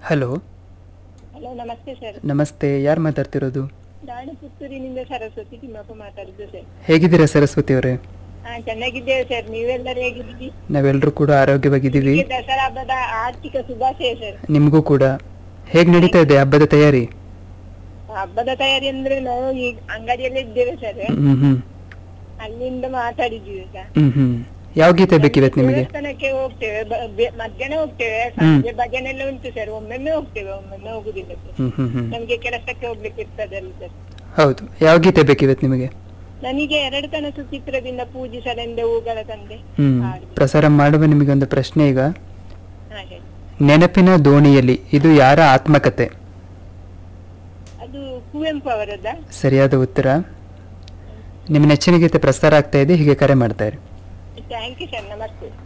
Hello hello ನಮಸ್ತೆ sir ನಮಸ್ತೆ ಯಾರು ಮಾತಾಡ್ತಿರೋದು ನಾನು ಪುತ್ತೂರಿನಿಂದ ಸರಸ್ವತಿ ತಿಮ್ಮಪ್ಪ ಮಾತಾಡುದು ಸರ್ ಹೇಗಿದ್ದೀರಾ ಸರಸ್ವತಿ ಅವರೇ ಹಾ ಚೆನ್ನಾಗಿದ್ದೇವೆ ಸರ್ ನೀವೆಲ್ಲರೂ ಹೇಗಿದ್ದೀರಿ ನಾವೆಲ್ಲರೂ ಕೂಡ ಆರೋಗ್ಯವಾಗಿದ್ದೀವಿ ನಿಮಗೆ ದಸರಾ ಹಬ್ಬದ ಆರ್ಥಿಕ ಶುಭಾಶಯ ಸರ್ ನಿಮಗೂ ಕೂಡ ಹೇಗೆ ನಡೀತಾ ಇದೆ ಹಬ್ಬದ ತಯಾರಿ ಹಬ್ಬದ ತಯಾರಿ ಅಂದ್ರೆ ನಾವು ಈಗ ಅಂಗಡಿಯಲ್ಲೇ ಇದ್ದೇವೆ ಸರ್ ಹ್ಮ್ ಹ್ಮ್ ಅಲ್ಲಿಂದ ಮಾತಾಡಿದ್ವಿ ಈಗ ಹ್ಮ್ ಹ್ಮ್ ಯಾವ ಗೀತೆ ಬೇಕಿವತ್ತು ನಿಮಗೆ ದೇವಸ್ಥಾನಕ್ಕೆ ಹೋಗ್ತೇವೆ ಬ- ಬೆ- ಮಧ್ಯಾಹ್ನ ಹೋಗ್ತೇವೆ ಸಂಜೆ ಭಜನೆ ಎಲ್ಲ ಉಂಟು ಸರ್ ಒಮ್ಮೊಮ್ಮೆ ಹೋಗ್ತೇವೆ ಒಮ್ಮೊಮ್ಮೆ ಹೋಗುದಿಲ್ಲ ಸರ್ ಹ್ಮ್ ಹ್ಮ್ ಹ್ಮ್ ನಮ್ಗೆ ಕೆಲಸಕ್ಕೆ ಹೋಗ್ಲಿಕ್ಕೆ ಇರ್ತದಲ್ಲ ಸರ್ ಹೌದು ಯಾವ ಗೀತೆ ಬೇಕಿವತ್ತು ನಿಮಗೆ ನನಗೆ ಎರಡು ಕನಸು ಚಿತ್ರದಿಂದ ಪೂಜಿಸಲೆಂದೆ ಹೂಗಳ ತಂದೆ ಹ್ಮ್ ಹಾಡು. ಪ್ರಸಾರ ಮಾಡುವ ನಿಮಗೊಂದು ಪ್ರಶ್ನೆ ಈಗ ಹಾ ಹೇಳಿ ನೆನಪಿನ ದೋಣಿಯಲ್ಲಿ ಇದು ಯಾರ ಆತ್ಮಕತೆ ಅದು ಕುವೆಂಪು ಅವರದ್ದ ಸರಿಯಾದ ಉತ್ತರ ನಿಮ್ಮ ನೆಚ್ಚಿನ ಗೀತೆ ಪ್ರಸಾರ ಆಗ್ತಾ ಇದೆ ಹೀಗೆ ಕರೆ ಮಾಡ್ತಾ ಇರಿ ಥ್ಯಾಂಕ್ ಯು ಸರ್ ನಮಸ್ತೆ